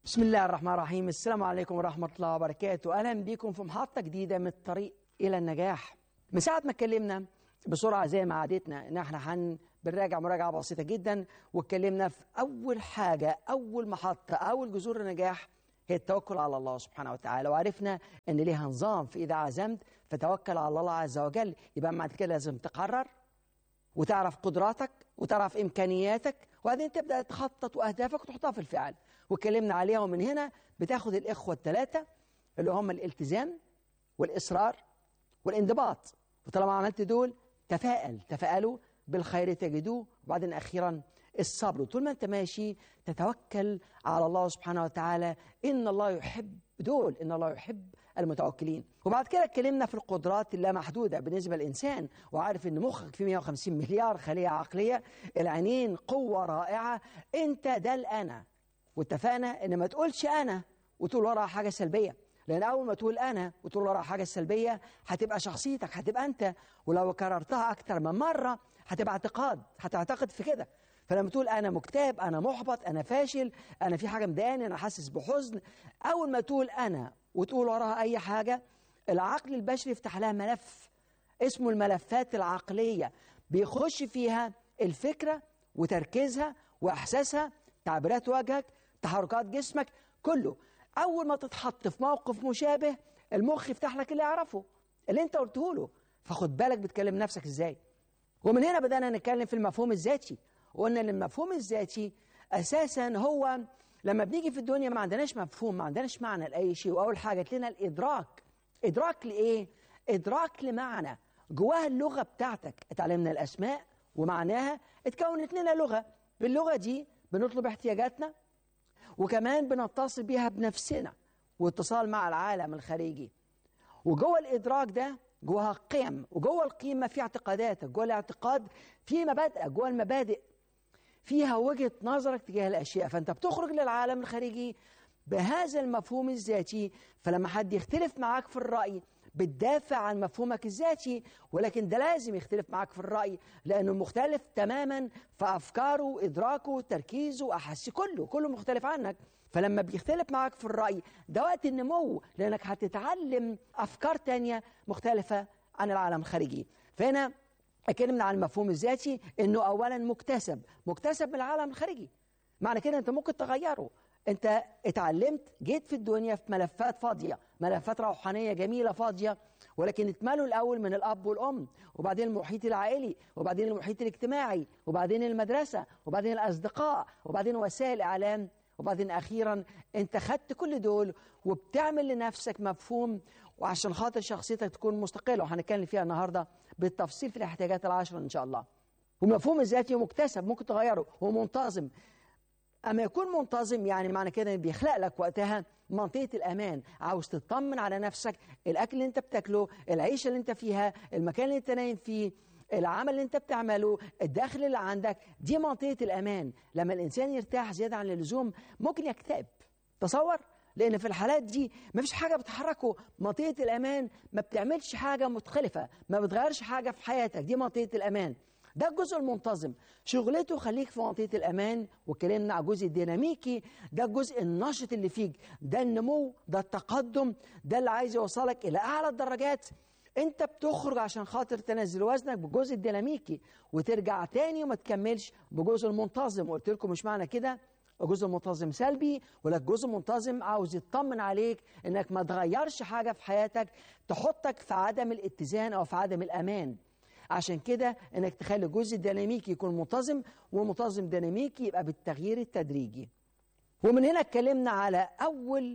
بسم الله الرحمن الرحيم السلام عليكم ورحمة الله وبركاته أهلا بكم في محطة جديدة من الطريق إلى النجاح من ساعة ما اتكلمنا بسرعة زي ما عادتنا إن احنا هن بنراجع مراجعة بسيطة جدا واتكلمنا في أول حاجة أول محطة أول جذور النجاح هي التوكل على الله سبحانه وتعالى وعرفنا ان ليها نظام في اذا عزمت فتوكل على الله عز وجل يبقى بعد كده لازم تقرر وتعرف قدراتك وتعرف امكانياتك وبعدين تبدا تخطط واهدافك وتحطها في الفعل واتكلمنا عليها ومن هنا بتاخد الاخوه الثلاثه اللي هم الالتزام والاصرار والانضباط وطالما عملت دول تفائل تفائلوا بالخير تجدوه وبعدين اخيرا الصبر طول ما انت ماشي تتوكل على الله سبحانه وتعالى ان الله يحب دول ان الله يحب المتوكلين وبعد كده اتكلمنا في القدرات اللامحدوده بالنسبه للانسان وعارف ان مخك فيه 150 مليار خليه عقليه العينين قوه رائعه انت ده الانا واتفقنا ان ما تقولش انا وتقول وراها حاجه سلبيه لان اول ما تقول انا وتقول وراها حاجه سلبيه هتبقى شخصيتك هتبقى انت ولو كررتها اكتر من مره هتبقى اعتقاد هتعتقد في كده فلما تقول انا مكتئب انا محبط انا فاشل انا في حاجه مضايقاني انا حاسس بحزن اول ما تقول انا وتقول وراها اي حاجه العقل البشري يفتح لها ملف اسمه الملفات العقليه بيخش فيها الفكره وتركيزها واحساسها تعبيرات وجهك تحركات جسمك كله اول ما تتحط في موقف مشابه المخ يفتح لك اللي يعرفه اللي انت قلته له فخد بالك بتكلم نفسك ازاي ومن هنا بدانا نتكلم في المفهوم الذاتي وقلنا ان المفهوم الذاتي اساسا هو لما بنيجي في الدنيا ما عندناش مفهوم ما عندناش معنى لاي شيء واول حاجه لنا الادراك ادراك لايه ادراك لمعنى جواها اللغه بتاعتك اتعلمنا الاسماء ومعناها اتكونت لنا لغه باللغه دي بنطلب احتياجاتنا وكمان بنتصل بيها بنفسنا واتصال مع العالم الخارجي وجوه الادراك ده جواها قيم وجوه القيمه في اعتقاداتك جوه الاعتقاد في مبادئك جوه المبادئ فيها وجهه نظرك تجاه الاشياء فانت بتخرج للعالم الخارجي بهذا المفهوم الذاتي فلما حد يختلف معاك في الراي بتدافع عن مفهومك الذاتي ولكن ده لازم يختلف معاك في الرأي لأنه مختلف تماما في أفكاره إدراكه تركيزه أحاسي كله كله مختلف عنك فلما بيختلف معاك في الرأي ده وقت النمو لأنك هتتعلم أفكار تانية مختلفة عن العالم الخارجي فهنا اتكلمنا عن المفهوم الذاتي انه اولا مكتسب مكتسب من العالم الخارجي معنى كده انت ممكن تغيره انت اتعلمت جيت في الدنيا في ملفات فاضيه ملفات روحانيه جميله فاضيه ولكن اتملوا الاول من الاب والام وبعدين المحيط العائلي وبعدين المحيط الاجتماعي وبعدين المدرسه وبعدين الاصدقاء وبعدين وسائل الاعلام وبعدين اخيرا انت خدت كل دول وبتعمل لنفسك مفهوم وعشان خاطر شخصيتك تكون مستقله وهنتكلم فيها النهارده بالتفصيل في الاحتياجات العشره ان شاء الله ومفهوم الذاتي مكتسب ممكن تغيره هو منتظم اما يكون منتظم يعني معنى كده بيخلق لك وقتها منطقه الامان عاوز تطمن على نفسك الاكل اللي انت بتاكله العيشه اللي انت فيها المكان اللي انت نايم فيه العمل اللي انت بتعمله الدخل اللي عندك دي منطقه الامان لما الانسان يرتاح زياده عن اللزوم ممكن يكتئب تصور لان في الحالات دي ما فيش حاجه بتحركه منطقه الامان ما بتعملش حاجه مختلفه ما بتغيرش حاجه في حياتك دي منطقه الامان ده الجزء المنتظم شغلته خليك في منطقه الامان واتكلمنا على الجزء الديناميكي ده الجزء النشط اللي فيك ده النمو ده التقدم ده اللي عايز يوصلك الى اعلى الدرجات انت بتخرج عشان خاطر تنزل وزنك بالجزء الديناميكي وترجع تاني وما تكملش بجزء المنتظم وقلت لكم مش معنى كده جزء منتظم سلبي ولا جزء منتظم عاوز يطمن عليك انك ما تغيرش حاجه في حياتك تحطك في عدم الاتزان او في عدم الامان عشان كده انك تخلي الجزء الديناميكي يكون منتظم ومنتظم ديناميكي يبقى بالتغيير التدريجي ومن هنا اتكلمنا على اول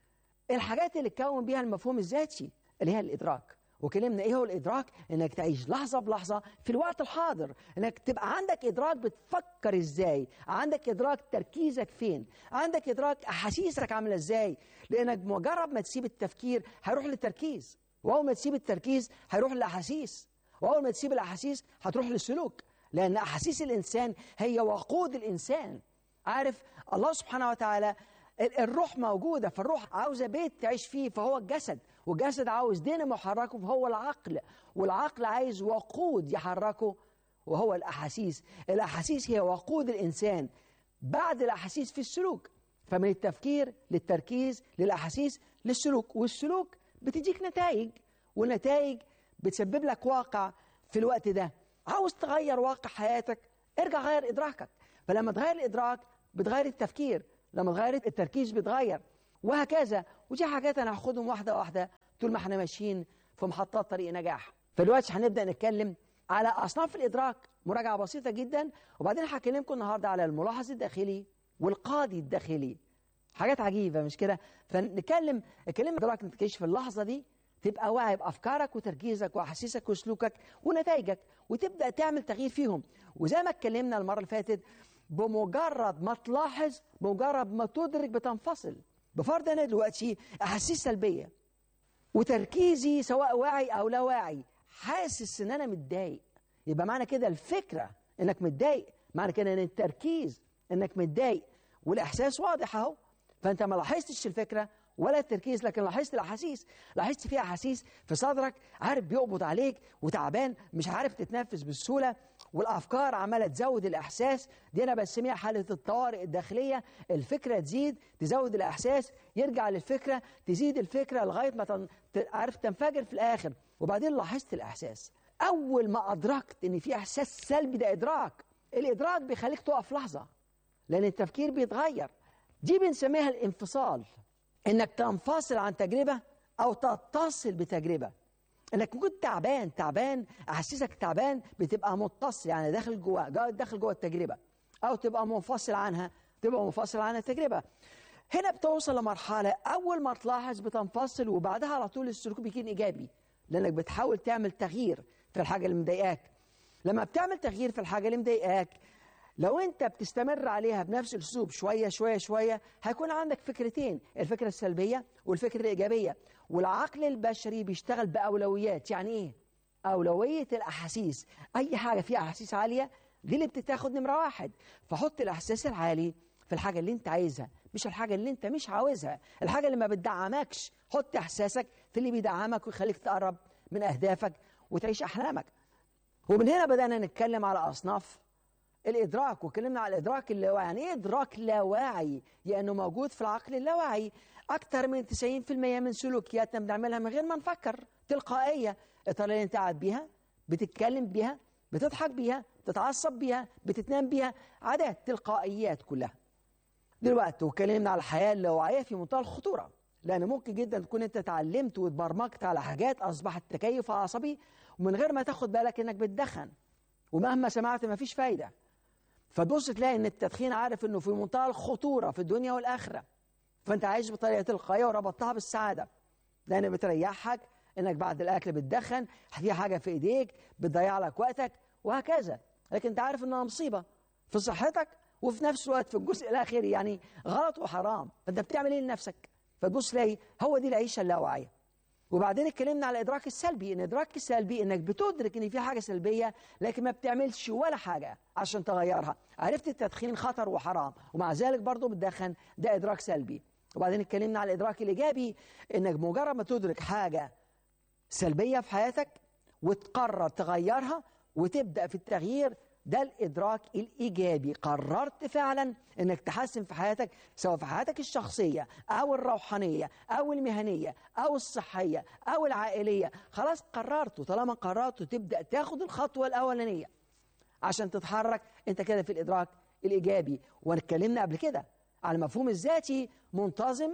الحاجات اللي تكون بيها المفهوم الذاتي اللي هي الادراك وكلمنا ايه هو الادراك انك تعيش لحظه بلحظه في الوقت الحاضر انك تبقى عندك ادراك بتفكر ازاي عندك ادراك تركيزك فين عندك ادراك احاسيسك عامله ازاي لانك مجرد ما تسيب التفكير هيروح للتركيز واول ما تسيب التركيز هيروح للاحاسيس واول ما تسيب الاحاسيس هتروح للسلوك لان احاسيس الانسان هي وقود الانسان عارف الله سبحانه وتعالى الروح موجودة فالروح عاوزة بيت تعيش فيه فهو الجسد والجسد عاوز دين محركه فهو العقل والعقل عايز وقود يحركه وهو الأحاسيس الأحاسيس هي وقود الإنسان بعد الأحاسيس في السلوك فمن التفكير للتركيز للاحاسيس للسلوك والسلوك بتديك نتائج والنتائج بتسبب لك واقع في الوقت ده عاوز تغير واقع حياتك ارجع غير ادراكك فلما تغير الادراك بتغير التفكير لما تغير التركيز بيتغير وهكذا ودي حاجات انا هاخدهم واحده واحده طول ما احنا ماشيين في محطات طريق نجاح فدلوقتي هنبدا نتكلم على اصناف الادراك مراجعه بسيطه جدا وبعدين هكلمكم النهارده على الملاحظ الداخلي والقاضي الداخلي حاجات عجيبه مش كده فنتكلم الكلام ادراك نتكلمش في اللحظه دي تبقى واعي بافكارك وتركيزك واحاسيسك وسلوكك ونتائجك وتبدا تعمل تغيير فيهم وزي ما اتكلمنا المره اللي فاتت بمجرد ما تلاحظ بمجرد ما تدرك بتنفصل بفرض انا دلوقتي احاسيس سلبيه وتركيزي سواء واعي او لا واعي حاسس ان انا متضايق يبقى معنى كده الفكره انك متضايق معنى كده ان التركيز انك متضايق والاحساس واضح اهو فانت ما لاحظتش الفكره ولا التركيز لكن لاحظت الاحاسيس لاحظت فيها احاسيس في صدرك عارف بيقبض عليك وتعبان مش عارف تتنفس بسهوله والافكار عماله تزود الاحساس دي انا بسميها حاله الطوارئ الداخليه الفكره تزيد تزود الاحساس يرجع للفكره تزيد الفكره لغايه ما تن... عارف تنفجر في الاخر وبعدين لاحظت الاحساس اول ما ادركت ان في احساس سلبي ده ادراك الادراك بيخليك تقف لحظه لان التفكير بيتغير دي بنسميها الانفصال انك تنفصل عن تجربه او تتصل بتجربه انك كنت تعبان تعبان احسسك تعبان بتبقى متصل يعني داخل جوه داخل جوه التجربه او تبقى منفصل عنها تبقى منفصل عن التجربه هنا بتوصل لمرحله اول ما تلاحظ بتنفصل وبعدها على طول السلوك بيكون ايجابي لانك بتحاول تعمل تغيير في الحاجه اللي مضايقاك لما بتعمل تغيير في الحاجه اللي مضايقاك لو انت بتستمر عليها بنفس الاسلوب شويه شويه شويه هيكون عندك فكرتين الفكره السلبيه والفكره الايجابيه والعقل البشري بيشتغل باولويات يعني ايه اولويه الاحاسيس اي حاجه فيها احاسيس عاليه دي اللي بتتاخد نمره واحد فحط الاحساس العالي في الحاجه اللي انت عايزها مش الحاجه اللي انت مش عاوزها الحاجه اللي ما بتدعمكش حط احساسك في اللي بيدعمك ويخليك تقرب من اهدافك وتعيش احلامك ومن هنا بدانا نتكلم على اصناف الادراك واتكلمنا على الادراك اللاواعي يعني ايه ادراك لاواعي لانه موجود في العقل اللاواعي اكثر من 90% من سلوكياتنا بنعملها من غير ما نفكر تلقائيه الطريقه اللي انت قاعد بيها بتتكلم بيها بتضحك بيها بتتعصب بيها بتتنام بيها عادات تلقائيات كلها دلوقتي واتكلمنا على الحياه اللاواعيه في منتهى الخطوره لان ممكن جدا تكون انت اتعلمت واتبرمجت على حاجات اصبحت تكيف عصبي ومن غير ما تاخد بالك انك بتدخن ومهما سمعت ما فيش فايده فتبص تلاقي ان التدخين عارف انه في منتهى الخطوره في الدنيا والاخره فانت عايش بطريقه تلقائيه وربطتها بالسعاده لان بتريحك انك بعد الاكل بتدخن في حاجه في ايديك بتضيع لك وقتك وهكذا لكن انت عارف انها مصيبه في صحتك وفي نفس الوقت في الجزء الاخير يعني غلط وحرام فانت بتعمل ايه لنفسك فتبص تلاقي هو دي العيشه اللاواعيه وبعدين اتكلمنا على الادراك السلبي ان الادراك السلبي انك بتدرك ان في حاجه سلبيه لكن ما بتعملش ولا حاجه عشان تغيرها عرفت التدخين خطر وحرام ومع ذلك برضه بتدخن ده ادراك سلبي وبعدين اتكلمنا على الادراك الايجابي انك مجرد ما تدرك حاجه سلبيه في حياتك وتقرر تغيرها وتبدا في التغيير ده الادراك الايجابي قررت فعلا انك تحسن في حياتك سواء في حياتك الشخصيه او الروحانيه او المهنيه او الصحيه او العائليه خلاص قررت وطالما قررت تبدا تاخد الخطوه الاولانيه عشان تتحرك انت كده في الادراك الايجابي واتكلمنا قبل كده على المفهوم الذاتي منتظم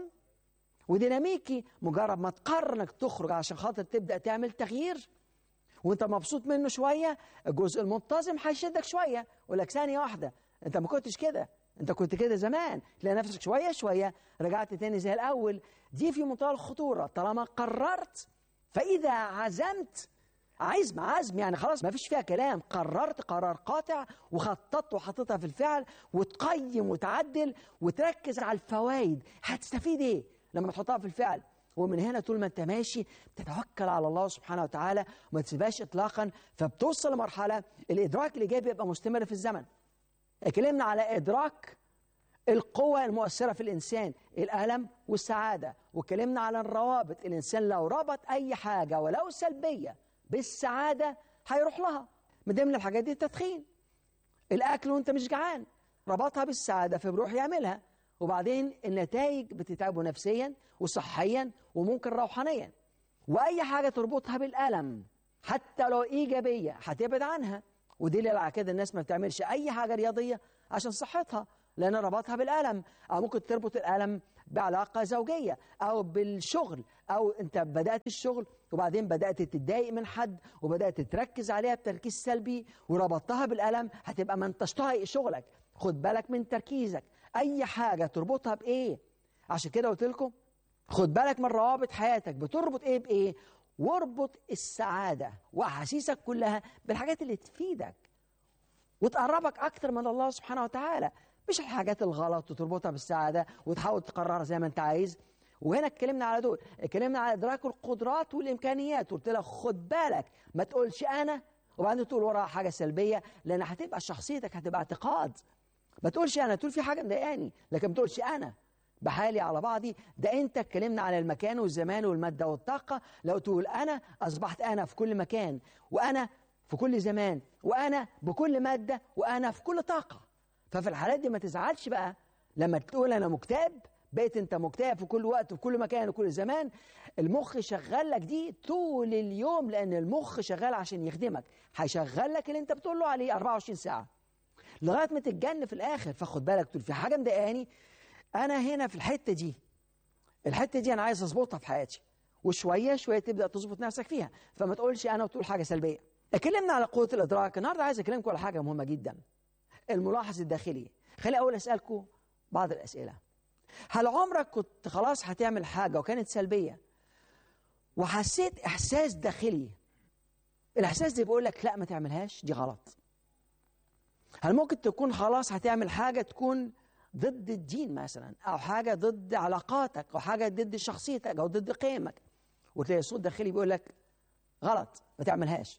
وديناميكي مجرد ما تقرر انك تخرج عشان خاطر تبدا تعمل تغيير وانت مبسوط منه شويه الجزء المنتظم هيشدك شويه يقول لك ثانيه واحده انت ما كنتش كده انت كنت كده زمان تلاقي نفسك شويه شويه رجعت تاني زي الاول دي في منتهى الخطوره طالما قررت فاذا عزمت عزم عزم يعني خلاص ما فيش فيها كلام قررت قرار قاطع وخططت وحطيتها في الفعل وتقيم وتعدل وتركز على الفوائد هتستفيد ايه لما تحطها في الفعل ومن هنا طول ما انت ماشي بتتوكل على الله سبحانه وتعالى وما تسيبهاش اطلاقا فبتوصل لمرحله الادراك الايجابي يبقى مستمر في الزمن. اتكلمنا على ادراك القوة المؤثرة في الإنسان الألم والسعادة واتكلمنا على الروابط الإنسان لو ربط أي حاجة ولو سلبية بالسعادة هيروح لها من ضمن الحاجات دي التدخين الأكل وأنت مش جعان ربطها بالسعادة فبيروح يعملها وبعدين النتائج بتتعبه نفسيا وصحيا وممكن روحانيا واي حاجه تربطها بالالم حتى لو ايجابيه هتبعد عنها ودليل على كده الناس ما بتعملش اي حاجه رياضيه عشان صحتها لان ربطها بالالم او ممكن تربط الالم بعلاقه زوجيه او بالشغل او انت بدات الشغل وبعدين بدات تتضايق من حد وبدات تركز عليها بتركيز سلبي وربطتها بالالم هتبقى ما انتش طايق شغلك خد بالك من تركيزك اي حاجه تربطها بايه عشان كده قلت لكم خد بالك من روابط حياتك بتربط ايه بايه واربط السعاده واحاسيسك كلها بالحاجات اللي تفيدك وتقربك اكتر من الله سبحانه وتعالى مش الحاجات الغلط وتربطها بالسعاده وتحاول تقررها زي ما انت عايز وهنا اتكلمنا على دول اتكلمنا على ادراك القدرات والامكانيات قلت لك خد بالك ما تقولش انا وبعدين تقول وراها حاجه سلبيه لان هتبقى شخصيتك هتبقى اعتقاد ما تقولش انا تقول في حاجه مضايقاني لكن ما تقولش انا بحالي على بعضي ده انت اتكلمنا على المكان والزمان والماده والطاقه لو تقول انا اصبحت انا في كل مكان وانا في كل زمان وانا بكل ماده وانا في كل طاقه ففي الحالات دي ما تزعلش بقى لما تقول انا مكتئب بقيت انت مكتئب في كل وقت وفي كل مكان وكل زمان المخ شغال لك دي طول اليوم لان المخ شغال عشان يخدمك هيشغل لك اللي انت بتقول له عليه 24 ساعه لغايه ما تتجن في الاخر فخد بالك تقول في حاجه مضايقاني انا هنا في الحته دي الحته دي انا عايز اظبطها في حياتي وشويه شويه تبدا تظبط نفسك فيها فما تقولش انا وتقول حاجه سلبيه اتكلمنا على قوه الادراك النهارده عايز اكلمكم على حاجه مهمه جدا الملاحظ الداخلي خلي اول اسالكم بعض الاسئله هل عمرك كنت خلاص هتعمل حاجه وكانت سلبيه وحسيت احساس داخلي الاحساس ده بيقول لك لا ما تعملهاش دي غلط هل ممكن تكون خلاص هتعمل حاجه تكون ضد الدين مثلا او حاجه ضد علاقاتك او حاجه ضد شخصيتك او ضد قيمك وتلاقي صوت داخلي بيقول لك غلط ما تعملهاش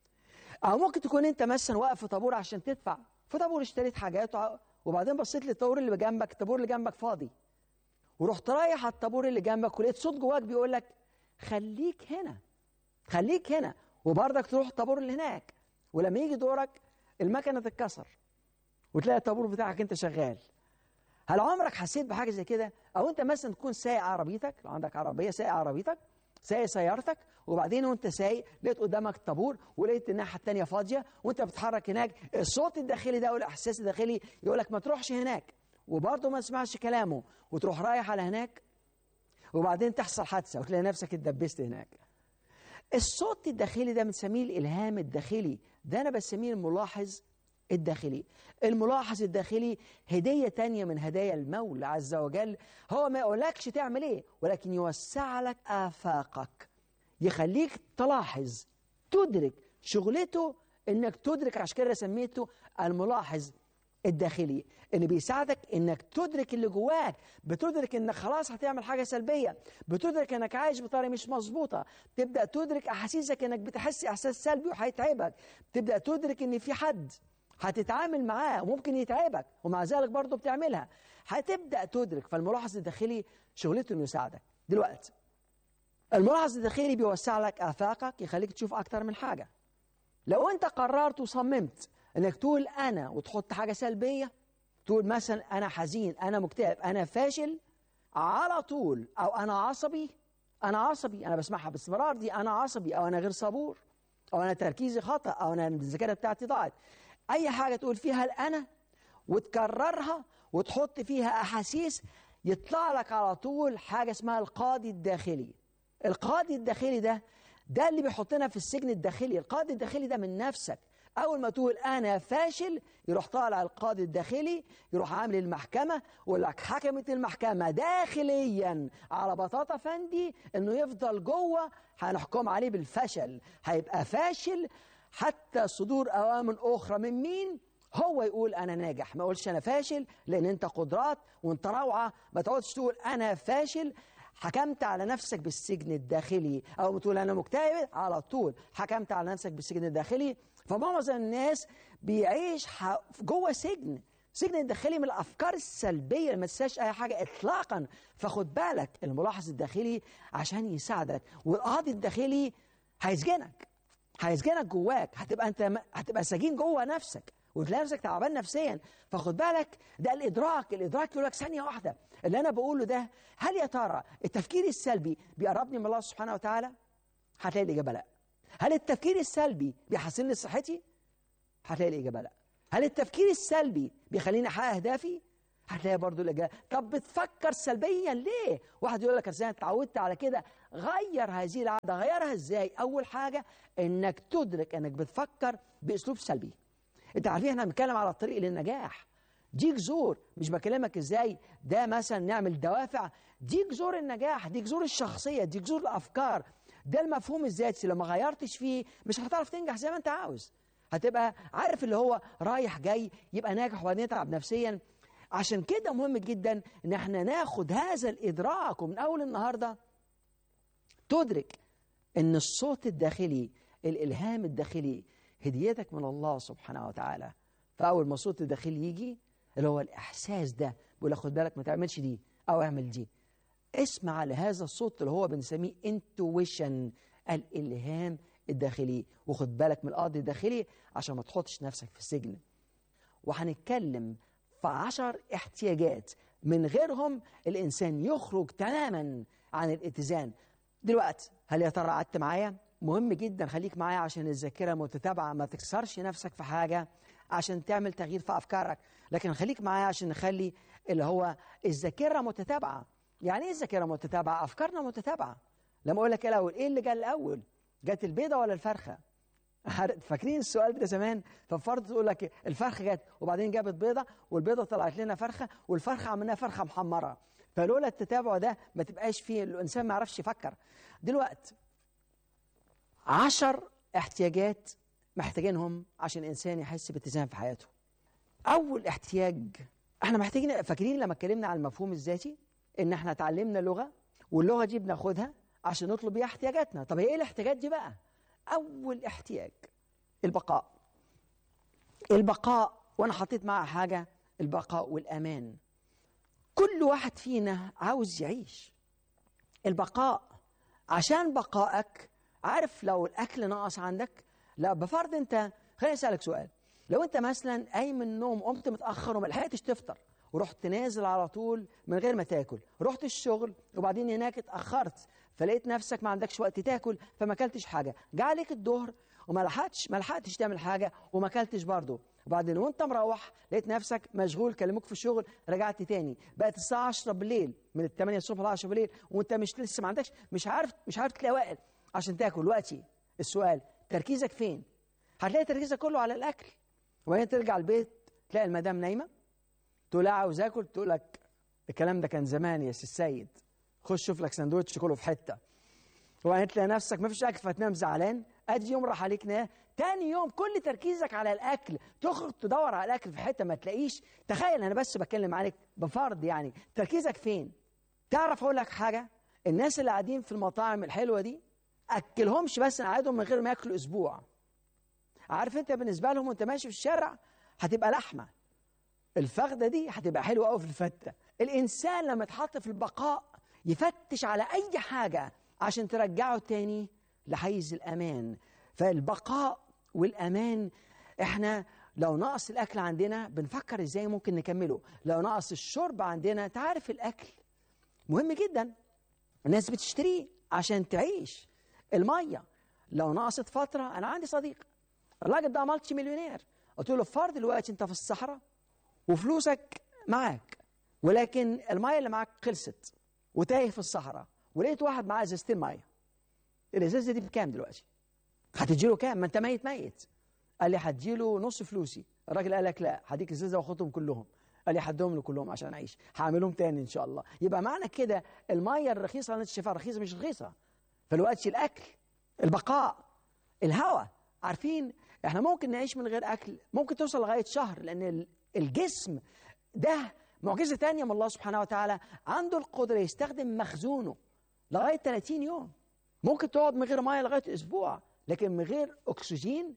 او ممكن تكون انت مثلا واقف في طابور عشان تدفع في طابور اشتريت حاجات وبعدين بصيت للطابور اللي جنبك الطابور اللي جنبك فاضي ورحت رايح على الطابور اللي جنبك ولقيت صوت جواك بيقول لك خليك هنا خليك هنا وبرضك تروح الطابور اللي هناك ولما يجي دورك المكنه تتكسر وتلاقي الطابور بتاعك انت شغال هل عمرك حسيت بحاجه زي كده او انت مثلا تكون سايق عربيتك لو عندك عربيه سايق عربيتك سايق سيارتك وبعدين وانت سايق لقيت قدامك طابور ولقيت الناحيه الثانيه فاضيه وانت بتتحرك هناك الصوت الداخلي ده والاحساس الداخلي يقول لك ما تروحش هناك وبرضه ما تسمعش كلامه وتروح رايح على هناك وبعدين تحصل حادثه وتلاقي نفسك اتدبست هناك الصوت الداخلي ده بنسميه الالهام الداخلي ده انا بسميه الملاحظ الداخلي الملاحظ الداخلي هدية تانية من هدايا المولى عز وجل هو ما يقولكش تعمل ايه ولكن يوسع لك آفاقك يخليك تلاحظ تدرك شغلته انك تدرك عشان كده سميته الملاحظ الداخلي اللي بيساعدك انك تدرك اللي جواك بتدرك انك خلاص هتعمل حاجه سلبيه بتدرك انك عايش بطريقه مش مظبوطه تبدا تدرك احاسيسك انك بتحس احساس سلبي وهيتعبك تبدا تدرك ان في حد هتتعامل معاه وممكن يتعبك ومع ذلك برضه بتعملها هتبدا تدرك فالملاحظ الداخلي شغلته انه يساعدك دلوقتي الملاحظ الداخلي بيوسع لك افاقك يخليك تشوف اكتر من حاجه لو انت قررت وصممت انك تقول انا وتحط حاجه سلبيه تقول مثلا انا حزين انا مكتئب انا فاشل على طول او انا عصبي انا عصبي انا بسمعها باستمرار دي انا عصبي او انا غير صبور او انا تركيزي خطا او انا الذاكره بتاعتي ضاعت اي حاجه تقول فيها الانا وتكررها وتحط فيها احاسيس يطلع لك على طول حاجه اسمها القاضي الداخلي القاضي الداخلي ده ده اللي بيحطنا في السجن الداخلي القاضي الداخلي ده من نفسك اول ما تقول انا فاشل يروح طالع القاضي الداخلي يروح عامل المحكمه ويقول لك حكمت المحكمه داخليا على بطاطا فندي انه يفضل جوه هنحكم عليه بالفشل هيبقى فاشل حتى صدور اوامر اخرى من مين هو يقول انا ناجح ما يقولش انا فاشل لان انت قدرات وانت روعه ما تقعدش تقول انا فاشل حكمت على نفسك بالسجن الداخلي او بتقول انا مكتئب على طول حكمت على نفسك بالسجن الداخلي فمعظم الناس بيعيش جوه سجن سجن الداخلي من الافكار السلبيه اللي ما تنساش اي حاجه اطلاقا فخد بالك الملاحظ الداخلي عشان يساعدك والقاضي الداخلي هيسجنك هيسجنك جواك هتبقى انت هتبقى سجين جوه نفسك وتلاقي نفسك تعبان نفسيا فخد بالك ده الادراك الادراك يقول لك ثانيه واحده اللي انا بقوله ده هل يا ترى التفكير السلبي بيقربني من الله سبحانه وتعالى هتلاقي الاجابه لا هل التفكير السلبي بيحسن لي صحتي هتلاقي الاجابه لا هل التفكير السلبي بيخليني احقق اهدافي هتلاقي برضو الاجابه طب بتفكر سلبيا ليه واحد يقول لك انا اتعودت على كده غير هذه العاده غيرها ازاي اول حاجه انك تدرك انك بتفكر باسلوب سلبي انت عارفين احنا بنتكلم على الطريق للنجاح دي جذور مش بكلمك ازاي ده مثلا نعمل دوافع دي جذور النجاح دي جذور الشخصيه دي جذور الافكار ده المفهوم الذاتي لو ما غيرتش فيه مش هتعرف تنجح زي ما انت عاوز هتبقى عارف اللي هو رايح جاي يبقى ناجح وبعدين يتعب نفسيا عشان كده مهم جدا ان احنا ناخد هذا الادراك ومن اول النهارده تدرك ان الصوت الداخلي الالهام الداخلي هديتك من الله سبحانه وتعالى فاول ما الصوت الداخلي يجي اللي هو الاحساس ده بيقول لك خد بالك ما تعملش دي او اعمل دي اسمع لهذا الصوت اللي هو بنسميه انتويشن الالهام الداخلي وخد بالك من القاضي الداخلي عشان ما تحطش نفسك في السجن وهنتكلم في عشر احتياجات من غيرهم الإنسان يخرج تماما عن الاتزان دلوقتي هل يا ترى قعدت معايا؟ مهم جدا خليك معايا عشان الذاكرة متتابعة ما تكسرش نفسك في حاجة عشان تعمل تغيير في أفكارك لكن خليك معايا عشان نخلي اللي هو الذاكرة متتابعة يعني ايه الذاكرة متتابعة؟ أفكارنا متتابعة لما أقول لك الأول إيه اللي جاء الأول؟ جت البيضة ولا الفرخة؟ فاكرين السؤال ده زمان ففرض تقول لك الفرخه جت وبعدين جابت بيضه والبيضه طلعت لنا فرخه والفرخه عملناها فرخه محمره فلولا التتابع ده ما تبقاش فيه الانسان ما يعرفش يفكر دلوقتي عشر احتياجات محتاجينهم عشان الانسان يحس باتزان في حياته اول احتياج احنا محتاجين فاكرين لما اتكلمنا عن المفهوم الذاتي ان احنا اتعلمنا لغه واللغه دي بناخدها عشان نطلب بيها احتياجاتنا طب هي ايه الاحتياجات دي بقى أول احتياج البقاء البقاء وأنا حطيت معها حاجة البقاء والأمان كل واحد فينا عاوز يعيش البقاء عشان بقائك عارف لو الأكل ناقص عندك لا بفرض أنت خليني أسألك سؤال لو أنت مثلا قايم من النوم قمت متأخر وما لحقتش تفطر ورحت نازل على طول من غير ما تاكل رحت الشغل وبعدين هناك اتأخرت فلقيت نفسك ما عندكش وقت تاكل فما اكلتش حاجه جه عليك الظهر وما لحقتش ما لحقتش تعمل حاجه وما اكلتش برضه وبعدين وانت مروح لقيت نفسك مشغول كلموك في الشغل رجعت تاني بقت الساعه 10 بالليل من ال 8 الصبح ل 10 بالليل وانت مش لسه ما عندكش مش عارف مش عارف تلاقي وقت عشان تاكل دلوقتي السؤال تركيزك فين؟ هتلاقي تركيزك كله على الاكل وبعدين ترجع البيت تلاقي المدام نايمه تقول لها عاوز اكل تقول لك الكلام ده كان زمان يا سي السيد خش شوف لك سندوتش كله في حته وبعدين تلاقي نفسك ما فيش اكل فتنام زعلان ادي يوم راح عليك نام تاني يوم كل تركيزك على الاكل تخرج تدور على الاكل في حته ما تلاقيش تخيل انا بس بتكلم عليك بفرض يعني تركيزك فين تعرف اقول لك حاجه الناس اللي قاعدين في المطاعم الحلوه دي اكلهمش بس قعدهم من غير ما ياكلوا اسبوع عارف انت بالنسبه لهم وانت ماشي في الشارع هتبقى لحمه الفخده دي هتبقى حلوه قوي في الفته الانسان لما يتحط في البقاء يفتش على اي حاجه عشان ترجعه تاني لحيز الامان فالبقاء والامان احنا لو نقص الاكل عندنا بنفكر ازاي ممكن نكمله لو نقص الشرب عندنا تعرف الاكل مهم جدا الناس بتشتريه عشان تعيش الميه لو نقصت فتره انا عندي صديق الراجل ده مالتي مليونير قلت له فرض دلوقتي انت في الصحراء وفلوسك معاك ولكن الميه اللي معاك خلصت وتايه في الصحراء ولقيت واحد معاه ازازتين ميه الازازه دي بكام دلوقتي؟ هتديله كام؟ ما انت ميت ميت قال لي هديله نص فلوسي الراجل قال لك لا هديك ازازه واخدهم كلهم قال لي هديهم له كلهم عشان اعيش هعملهم تاني ان شاء الله يبقى معنى كده الميه الرخيصه اللي انت شايفها رخيصه مش رخيصه فالوقت الاكل البقاء الهواء عارفين احنا ممكن نعيش من غير اكل ممكن توصل لغايه شهر لان الجسم ده معجزه تانية من الله سبحانه وتعالى عنده القدره يستخدم مخزونه لغايه 30 يوم ممكن تقعد من غير ميه لغايه اسبوع لكن من غير اكسجين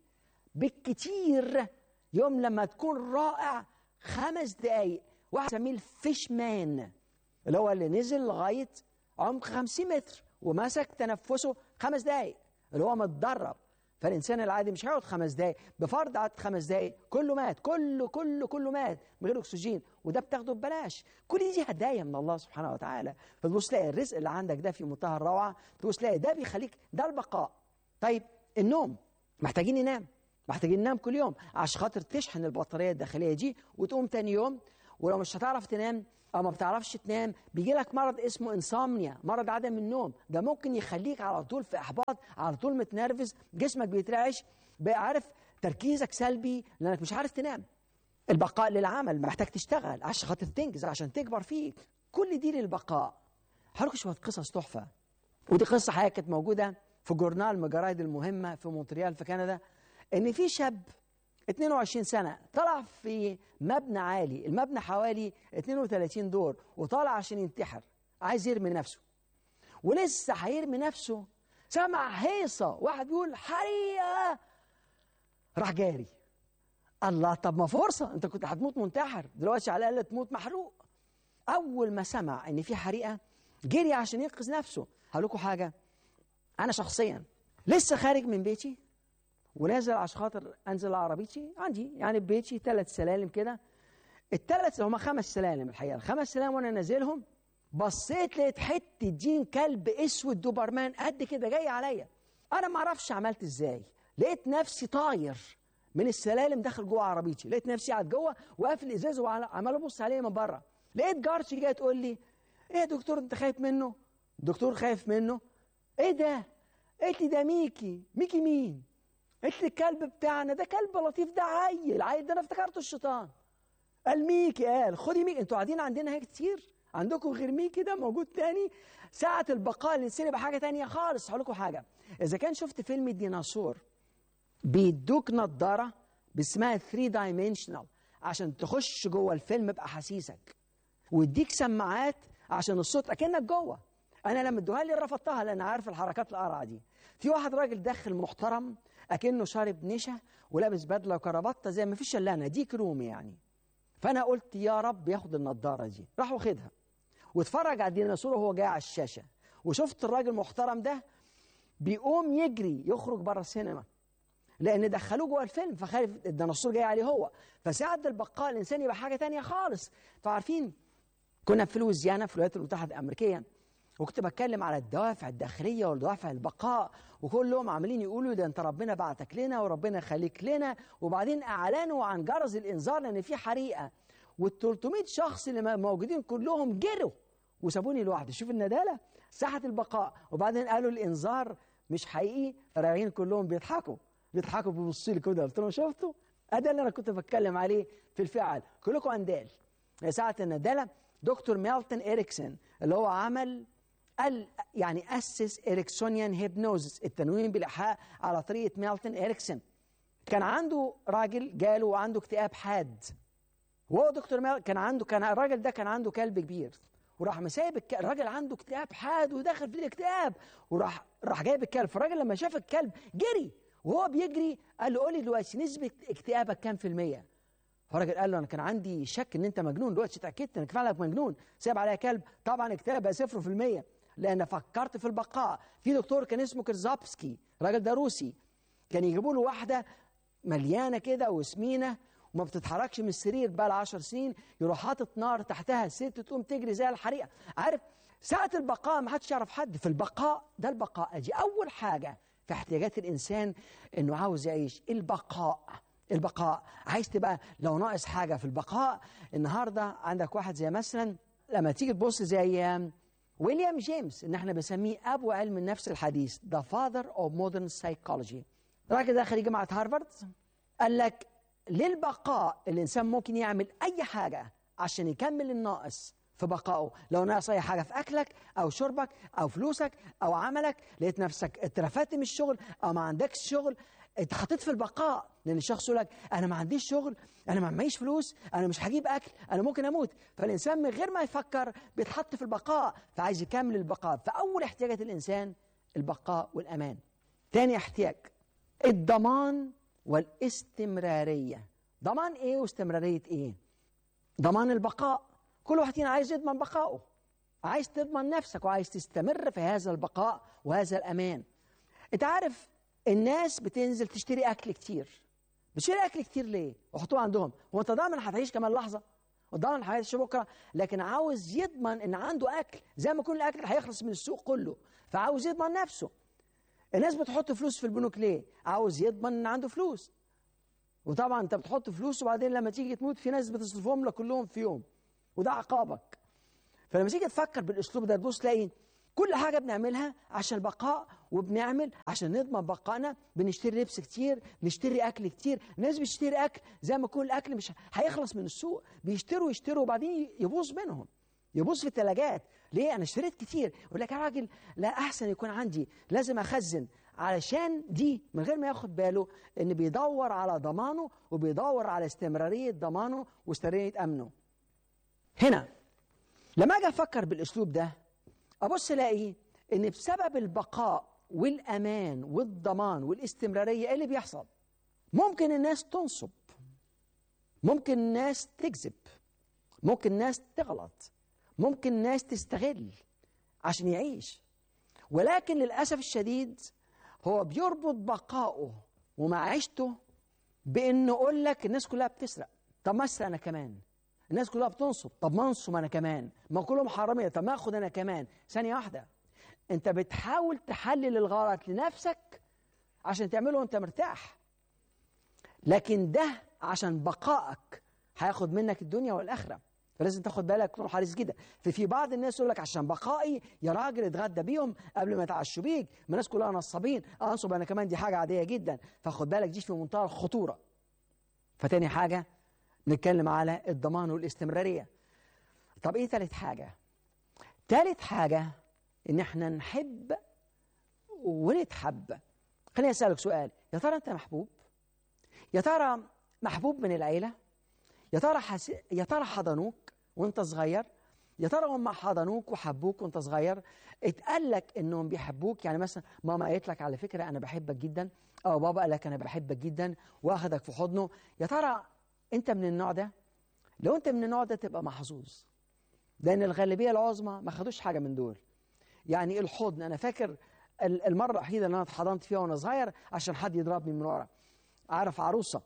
بالكتير يوم لما تكون رائع خمس دقايق واحد سميه الفيش مان اللي هو اللي نزل لغايه عمق 50 متر ومسك تنفسه خمس دقايق اللي هو متدرب فالانسان العادي مش هيقعد خمس دقائق بفرض قعد خمس دقائق كله مات كله كله كله مات من غير اكسجين وده بتاخده ببلاش كل دي هدايا من الله سبحانه وتعالى فتبص تلاقي الرزق اللي عندك ده في منتهى الروعه تبص تلاقي ده بيخليك ده البقاء طيب النوم محتاجين ننام محتاجين ننام كل يوم عشان خاطر تشحن البطاريه الداخليه دي وتقوم تاني يوم ولو مش هتعرف تنام او ما بتعرفش تنام بيجي لك مرض اسمه انسomnia مرض عدم النوم ده ممكن يخليك على طول في احباط على طول متنرفز جسمك بيترعش بقى عارف تركيزك سلبي لانك مش عارف تنام البقاء للعمل محتاج تشتغل عشان خاطر تنجز عشان تكبر فيك كل دي للبقاء هقول شويه قصص تحفه ودي قصه حقيقه كانت موجوده في جورنال من الجرايد المهمه في مونتريال في كندا ان في شاب 22 سنة طلع في مبنى عالي المبنى حوالي 32 دور وطالع عشان ينتحر عايز يرمي نفسه ولسه هيرمي نفسه سمع هيصة واحد بيقول حريقة راح جاري الله طب ما فرصة انت كنت هتموت منتحر دلوقتي على الأقل تموت محروق أول ما سمع إن في حريقة جري عشان ينقذ نفسه هقول لكم حاجة أنا شخصيا لسه خارج من بيتي ونازل عشان خاطر انزل عربيتي عندي يعني بيتي ثلاث سلالم كده الثلاث هم خمس سلالم الحقيقه الخمس سلالم وانا نازلهم بصيت لقيت حته دين كلب اسود دوبرمان قد كده جاي عليا انا ما اعرفش عملت ازاي لقيت نفسي طاير من السلالم داخل جوه عربيتي لقيت نفسي قاعد جوه وقافل الازاز وعمال ابص عليه من بره لقيت جارتي جايه تقول لي ايه يا دكتور انت خايف منه الدكتور خايف منه ايه ده قالت لي ده ميكي ميكي مين قلت لي الكلب بتاعنا ده كلب لطيف ده عيل عيل ده انا افتكرته الشيطان قال ميكي قال خدي ميكي انتوا قاعدين عندنا هيك كتير عندكم غير ميكي ده موجود تاني ساعة البقاء الإنساني يبقى حاجة تانية خالص هقول لكم حاجة إذا كان شفت فيلم الديناصور بيدوك نظارة اسمها 3 دايمنشنال عشان تخش جوه الفيلم بأحاسيسك ويديك سماعات عشان الصوت أكنك جوه أنا لما ادوها لي رفضتها لأن عارف الحركات القرعة دي في واحد راجل داخل محترم اكنه شارب نشا ولابس بدله وكرافته زي ما فيش الا انا ديك رومي يعني فانا قلت يا رب ياخد النضاره دي راح واخدها واتفرج على الديناصور وهو جاي على الشاشه وشفت الراجل المحترم ده بيقوم يجري يخرج بره السينما لان دخلوه جوه الفيلم فخايف الديناصور جاي عليه هو فساعة البقاء الانسان يبقى حاجه تانية خالص فعارفين كنا في لويزيانا في الولايات المتحده الامريكيه وكنت بتكلم على الدوافع الداخليه والدوافع البقاء وكلهم عمالين يقولوا ده انت ربنا بعتك لنا وربنا يخليك لنا وبعدين اعلنوا عن جرس الانذار لان في حريقه وال 300 شخص اللي موجودين كلهم جروا وسابوني لوحدي شوف الندالة ساحة البقاء وبعدين قالوا الإنذار مش حقيقي رايحين كلهم بيضحكوا بيضحكوا بيبصوا لي كده قلت لهم شفتوا ده اللي أنا كنت بتكلم عليه في الفعل كلكم أندال ساعة الندالة دكتور ميلتون إريكسون اللي هو عمل قال يعني أسس إريكسونيان هيبنوزس التنويم بالإيحاء على طريقة ميلتون إريكسون كان عنده راجل جاله وعنده اكتئاب حاد وهو دكتور ميل كان عنده كان الراجل ده كان عنده كلب كبير وراح مسايب الك... الراجل عنده اكتئاب حاد وداخل في الاكتئاب وراح راح جايب الكلب فالراجل لما شاف الكلب جري وهو بيجري قال له قول لي دلوقتي نسبة اكتئابك كام في المية؟ فالراجل قال له انا كان عندي شك ان انت مجنون دلوقتي اتاكدت انك فعلا مجنون سايب عليا كلب طبعا اكتئاب صفر في المية لان فكرت في البقاء في دكتور كان اسمه كرزابسكي الراجل ده روسي كان يجيبوا له واحده مليانه كده وسمينه وما بتتحركش من السرير بقى لها 10 سنين يروح حاطط نار تحتها الست تقوم تجري زي الحريقه عارف ساعه البقاء ما حدش يعرف حد في البقاء ده البقاء دي اول حاجه في احتياجات الانسان انه عاوز يعيش البقاء البقاء عايز تبقى لو ناقص حاجه في البقاء النهارده عندك واحد زي مثلا لما تيجي تبص زي ويليام جيمس ان احنا بنسميه ابو علم النفس الحديث the father of modern psychology راجل ده خريج جامعه هارفارد قال لك للبقاء الانسان ممكن يعمل اي حاجه عشان يكمل الناقص في بقائه لو ناقص اي حاجه في اكلك او شربك او فلوسك او عملك لقيت نفسك اترفدت من الشغل او ما عندكش شغل اتحطيت في البقاء لان الشخص يقول لك انا ما عنديش شغل انا ما معيش فلوس انا مش هجيب اكل انا ممكن اموت فالانسان من غير ما يفكر بيتحط في البقاء فعايز يكمل البقاء فاول احتياجات الانسان البقاء والامان تاني احتياج الضمان والاستمراريه ضمان ايه واستمراريه ايه ضمان البقاء كل واحد فينا عايز يضمن بقائه عايز تضمن نفسك وعايز تستمر في هذا البقاء وهذا الامان انت عارف الناس بتنزل تشتري اكل كتير بتشتري اكل كتير ليه وحطوه عندهم هو انت ضامن هتعيش كمان لحظه وضامن هتعيش بكره لكن عاوز يضمن ان عنده اكل زي ما يكون الاكل هيخلص من السوق كله فعاوز يضمن نفسه الناس بتحط فلوس في البنوك ليه عاوز يضمن ان عنده فلوس وطبعا انت بتحط فلوس وبعدين لما تيجي تموت في ناس بتصرفهم لك كلهم في يوم وده عقابك فلما تيجي تفكر بالاسلوب ده تبص تلاقي كل حاجه بنعملها عشان البقاء وبنعمل عشان نضمن بقائنا بنشتري لبس كتير نشتري اكل كتير الناس بتشتري اكل زي ما يكون الاكل مش هيخلص من السوق بيشتروا يشتروا وبعدين يبوظ منهم يبوظ في الثلاجات ليه انا اشتريت كتير يقول لك يا راجل لا احسن يكون عندي لازم اخزن علشان دي من غير ما ياخد باله ان بيدور على ضمانه وبيدور على استمراريه ضمانه واستمراريه امنه هنا لما اجي افكر بالاسلوب ده ابص الاقي ان بسبب البقاء والامان والضمان والاستمراريه ايه اللي بيحصل ممكن الناس تنصب ممكن الناس تكذب ممكن الناس تغلط ممكن الناس تستغل عشان يعيش ولكن للاسف الشديد هو بيربط بقائه ومعيشته بانه يقول لك الناس كلها بتسرق طب ما اسرق انا كمان الناس كلها بتنصب طب ما انصب انا كمان ما كلهم حراميه طب ما اخد انا كمان ثانيه واحده انت بتحاول تحلل الغلط لنفسك عشان تعمله وانت مرتاح لكن ده عشان بقائك هياخد منك الدنيا والاخره فلازم تاخد بالك تكون حريص جدا ففي بعض الناس يقول لك عشان بقائي يا راجل اتغدى بيهم قبل ما يتعشوا بيك ما الناس كلها نصابين انصب انا كمان دي حاجه عاديه جدا فخد بالك دي في منتهى الخطوره فتاني حاجه نتكلم على الضمان والاستمراريه طب ايه تالت حاجه تالت حاجه ان احنا نحب ونتحب خليني اسالك سؤال يا ترى انت محبوب يا ترى محبوب من العيله يا ترى حس... يا ترى حضنوك وانت صغير يا ترى هم حضنوك وحبوك وانت صغير اتقال لك انهم بيحبوك يعني مثلا ماما قالت لك على فكره انا بحبك جدا او بابا قال لك انا بحبك جدا واخدك في حضنه يا ترى انت من النوع ده لو انت من النوع ده تبقى محظوظ لان الغالبيه العظمى ما خدوش حاجه من دول يعني الحضن انا فاكر المره الوحيده اللي انا اتحضنت فيها وانا صغير عشان حد يضربني من ورا عارف عروسه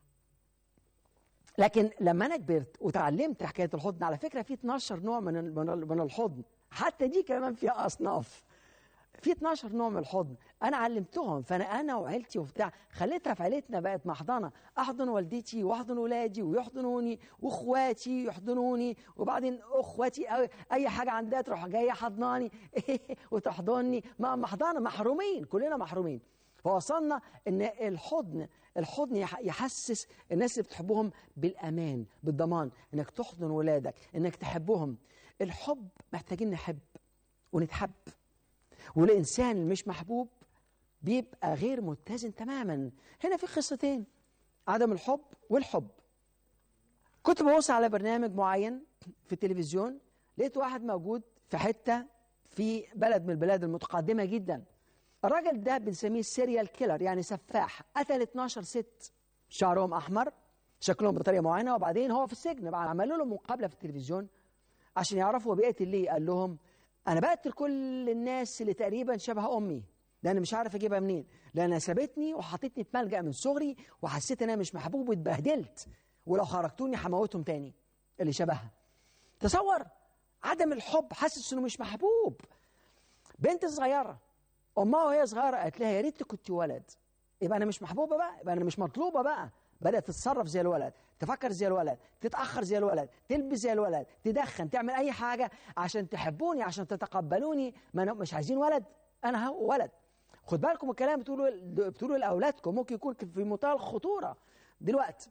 لكن لما انا كبرت وتعلمت حكايه الحضن على فكره في 12 نوع من من الحضن حتى دي كمان فيها اصناف في 12 نوع من الحضن انا علمتهم فانا انا وعيلتي وبتاع خليتها في عيلتنا بقت محضنه احضن والدتي واحضن ولادي ويحضنوني واخواتي يحضنوني وبعدين اخواتي اي حاجه عندها تروح جايه حضناني وتحضني ما محضنه محرومين كلنا محرومين فوصلنا ان الحضن الحضن يحسس الناس اللي بتحبهم بالامان بالضمان انك تحضن ولادك انك تحبهم الحب محتاجين نحب ونتحب والإنسان المش محبوب بيبقى غير متزن تماما هنا في قصتين عدم الحب والحب كنت ببص على برنامج معين في التلفزيون لقيت واحد موجود في حتة في بلد من البلاد المتقدمة جدا الراجل ده بنسميه سيريال كيلر يعني سفاح قتل 12 ست شعرهم أحمر شكلهم بطريقة معينة وبعدين هو في السجن عملوا له مقابلة في التلفزيون عشان يعرفوا هو بيقتل ليه قال لهم انا بقتل كل الناس اللي تقريبا شبه امي لان مش عارف اجيبها منين لانها سابتني وحطتني في ملجا من صغري وحسيت ان انا مش محبوب واتبهدلت ولو خرجتوني هموتهم تاني اللي شبهها تصور عدم الحب حاسس انه مش محبوب بنت صغيره امها وهي صغيره قالت لها يا ريت كنت ولد يبقى انا مش محبوبه بقى يبقى انا مش مطلوبه بقى بدات تتصرف زي الولد تفكر زي الولد تتاخر زي الولد تلبس زي الولد تدخن تعمل اي حاجه عشان تحبوني عشان تتقبلوني ما أنا مش عايزين ولد انا ولد خد بالكم الكلام بتقولوا بتقولوا لاولادكم ممكن يكون في منتهى الخطوره دلوقتي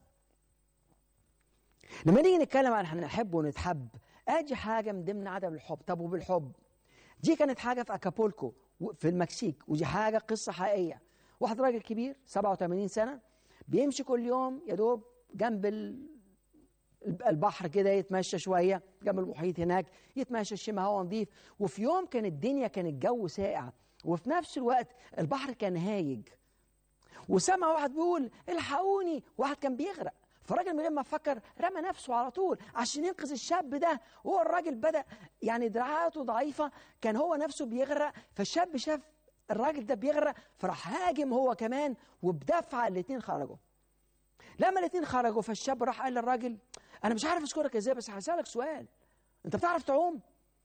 لما نيجي نتكلم عن احنا نحب ونتحب ادي حاجه من ضمن عدم الحب طب وبالحب دي كانت حاجه في اكابولكو في المكسيك ودي حاجه قصه حقيقيه واحد راجل كبير 87 سنه بيمشي كل يوم يا دوب جنب البحر كده يتمشى شويه جنب المحيط هناك يتمشى يشم هواء نظيف وفي يوم كان الدنيا كان الجو ساقع وفي نفس الوقت البحر كان هايج وسمع واحد بيقول الحقوني واحد كان بيغرق فالراجل من غير ما فكر رمى نفسه على طول عشان ينقذ الشاب ده وهو الراجل بدا يعني دراعاته ضعيفه كان هو نفسه بيغرق فالشاب شاف الراجل ده بيغرق فراح هاجم هو كمان وبدفعه الاثنين خرجوا لما الاثنين خرجوا فالشاب راح قال للراجل انا مش عارف اشكرك ازاي بس هسالك سؤال انت بتعرف تعوم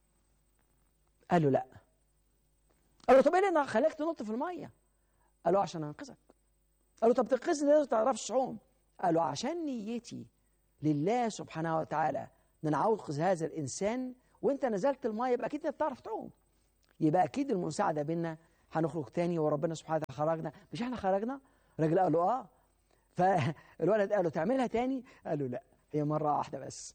قال له لا قال له طب ايه اللي خلاك تنط في الميه قال له عشان انقذك قال له طب تنقذني ليه ما تعرفش تعوم قال له عشان نيتي لله سبحانه وتعالى ان انا انقذ هذا الانسان وانت نزلت الميه يبقى اكيد انت بتعرف تعوم يبقى اكيد المساعده بينا هنخرج تاني وربنا سبحانه وتعالى خرجنا مش احنا خرجنا الراجل قال له اه فالولد قال له تعملها تاني قال له لا هي مره واحده بس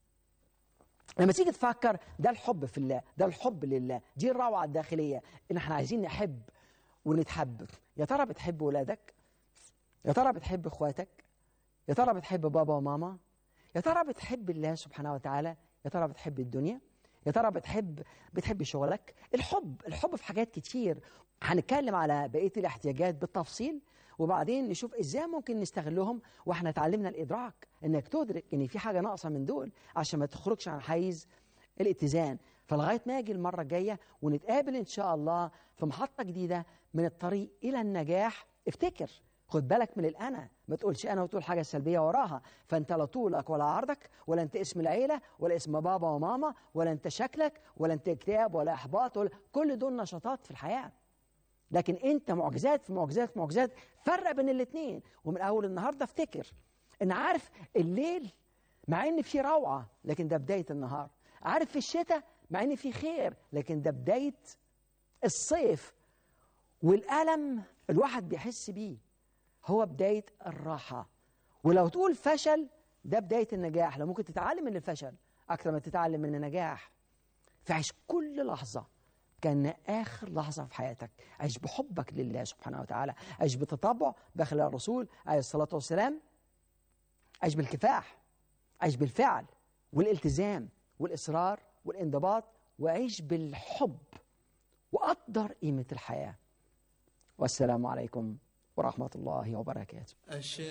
لما تيجي تفكر ده الحب في الله ده الحب لله دي الروعه الداخليه ان احنا عايزين نحب ونتحب يا ترى بتحب ولادك يا ترى بتحب اخواتك يا ترى بتحب بابا وماما يا ترى بتحب الله سبحانه وتعالى يا ترى بتحب الدنيا يا ترى بتحب بتحب شغلك الحب الحب في حاجات كتير هنتكلم على بقيه الاحتياجات بالتفصيل وبعدين نشوف ازاي ممكن نستغلهم واحنا اتعلمنا الادراك انك تدرك ان في حاجه ناقصه من دول عشان ما تخرجش عن حيز الاتزان فلغايه ما اجي المره الجايه ونتقابل ان شاء الله في محطه جديده من الطريق الى النجاح افتكر خد بالك من الانا ما تقولش انا وتقول حاجه سلبيه وراها فانت لا طولك ولا عرضك ولا انت اسم العيله ولا اسم بابا وماما ولا انت شكلك ولا انت اكتئاب ولا احباط ولا كل دول نشاطات في الحياه لكن انت معجزات في معجزات في معجزات فرق بين الاثنين ومن اول النهارده افتكر ان عارف الليل مع ان في روعه لكن ده بدايه النهار عارف في الشتاء مع ان في خير لكن ده بدايه الصيف والالم الواحد بيحس بيه هو بدايه الراحه ولو تقول فشل ده بدايه النجاح لو ممكن تتعلم من الفشل اكثر ما تتعلم من النجاح فعيش كل لحظه كان آخر لحظة في حياتك عيش بحبك لله سبحانه وتعالى عيش بتطبع داخل الرسول عليه الصلاة والسلام عيش بالكفاح عيش بالفعل والالتزام والإصرار والانضباط وعيش بالحب وقدر قيمة الحياة والسلام عليكم ورحمة الله وبركاته